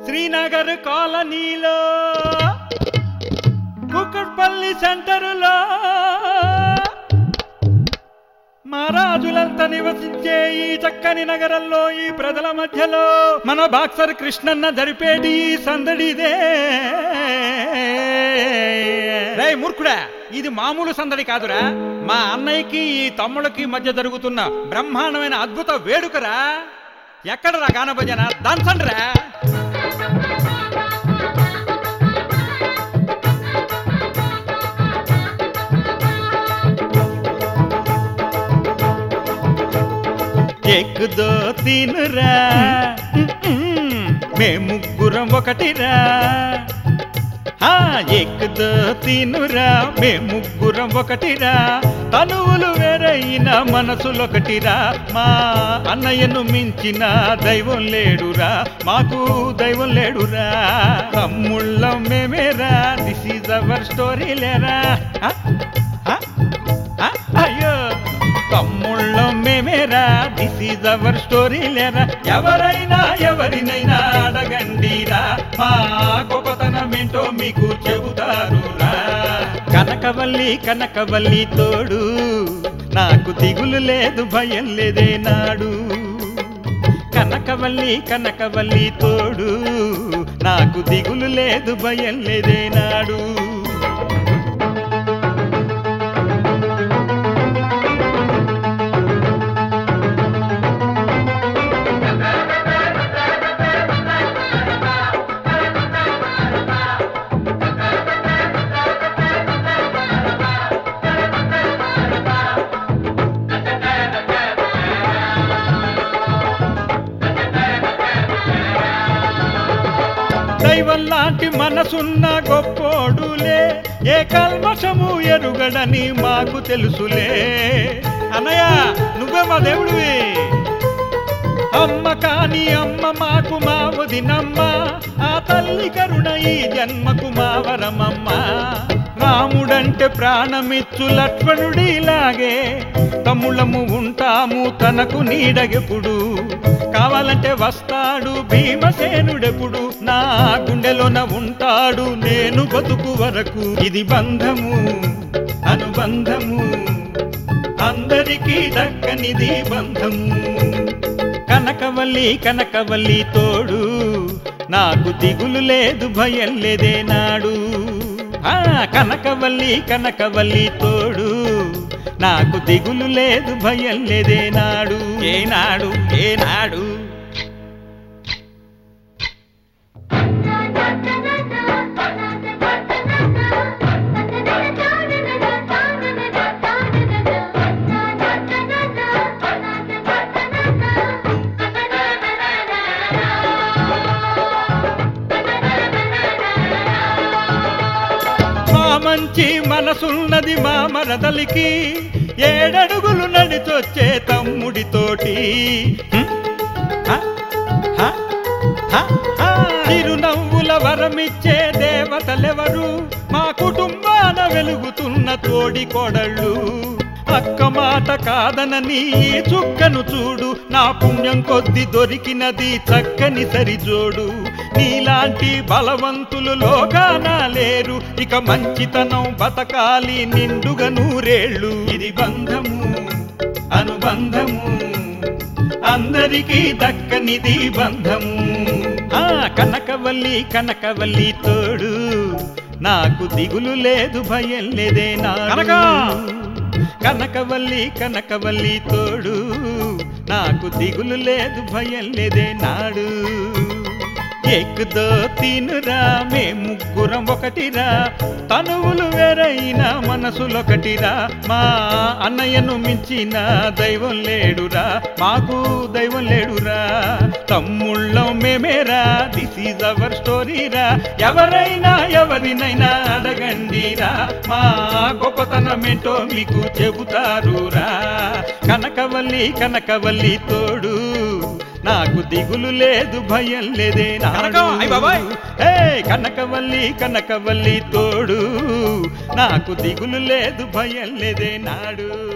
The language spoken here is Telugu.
శ్రీనగర్ కాలనీలో కుక్కట్పల్లి సెంటరులో మహారాజులంతా నివసించే ఈ చక్కని నగరంలో ఈ ప్రజల మధ్యలో మన బాక్సర్ కృష్ణన్న జరిపేటి ఈ సందడిదే రే మూర్ఖుడా ఇది మామూలు సందడి కాదురా మా అన్నయ్యకి ఈ తమ్ముళ్ళకి మధ్య జరుగుతున్న బ్రహ్మాండమైన అద్భుత వేడుకరా ఎక్కడరా గానభజన దంచండ్రా ఎక్కుదో తినురా మే ముగ్గురం ఒకటిరా ఆ ఎక్కుదో తినురా మే ముగ్గురం ఒకటిరా తనువులు వేరైన మనసులొకటిరా మా అన్నయ్యను మించిన దైవం లేడురా మాకు దైవం లేడురా తమ్ముళ్ళం మేమేరా దిస్ ఈజ్ అవర్ స్టోరీ లేరా ఆ? ఆ? ఆ? అయ్యో తమ్ముళ్ళం మేమేరా దిస్ ఈజ్ అవర్ స్టోరీ లేరా ఎవరైనా ఎవరినైనా అడగండిరా మా గొప్పతనం ఏంటో మీకు చెబుతారురా కనకవల్లి కనకవల్లి తోడు నాకు దిగులు లేదు భయం లేదే నాడు కనకవల్లి కనకవల్లి తోడు నాకు దిగులు లేదు భయం లేదే నాడు దైవం లాంటి మనసున్న గొప్పోడులే ఏ కల్మషము ఎరుగడని మాకు తెలుసులే అన్నయ్య నువ్వే మా దేవుడివి అమ్మ కాని అమ్మ మాకు మా వదినమ్మ ఆ తల్లి కరుణ ఈ జన్మకు మా వరమమ్మ రాముడంటే ప్రాణమిచ్చు లక్ష్మణుడిలాగే తమ్ముళ్ళము ఉంటాము తనకు నీడగెప్పుడు కావాలంటే వస్తాడు భీమసేనుడెప్పుడు నా గుండెలోన ఉంటాడు నేను బతుకు వరకు ఇది బంధము అనుబంధము అందరికీ దక్కనిది బంధము కనకవల్లి కనకవల్లి తోడు నాకు దిగులు లేదు భయం లేదే నాడు ఆ కనకవల్లి కనకవల్లి తోడు నాకు దిగులు లేదు భయం లేదే నాడు ఏనాడు ఏనాడు మా మంచి మనసున్నది మా మరదలికి ఏడడుగులు నడిచొచ్చే తమ్ముడితోటి హ్మ్? హ? హ? హ? హ? చిరునవ్వుల వరమిచ్చే దేవతలెవరు మా కుటుంబాన వెలుగుతున్న తోడి కోడళ్ళు అక్క మాట కాదనని ఈ చుక్కను చూడు నా పుణ్యం కొద్ది దొరికినది చక్కని సరిజోడు నీలాంటి బలవంతులు లోకాన లేరు ఇక మంచితనం బతకాలి నిండుగా నూరేళ్ళు ఇది బంధము అనుబంధము అందరికీ దక్కనిది బంధము ఆ కనకవల్లి కనకవల్లి తోడు నాకు దిగులు లేదు భయం లేదే నా కనకవల్లి కనకవల్లి తోడు నాకు దిగులు లేదు భయం లేదే నాడు ఎక్కుదో తినురా మే ముగ్గురం ఒకటిరా తనువులు వేరైన మనసులొకటిరా మా అన్నయ్యను మించిన దైవం లేడురా మాకు దైవం లేడురా తమ్ముళ్ళం మేమేరా దిస్ ఈజ్ అవర్ స్టోరీరా ఎవరైనా ఎవరినైనా అడగండిరా మా గొప్పతనమేంటో మీకు చెబుతారురా కనకవల్లి కనకవల్లి తోడు నాకు దిగులు లేదు భయం లేదే కనకం, అయ్ బాబాయ్. ఏ కనకవల్లి కనకవల్లి తోడు నాకు దిగులు లేదు భయం లేదే నాడు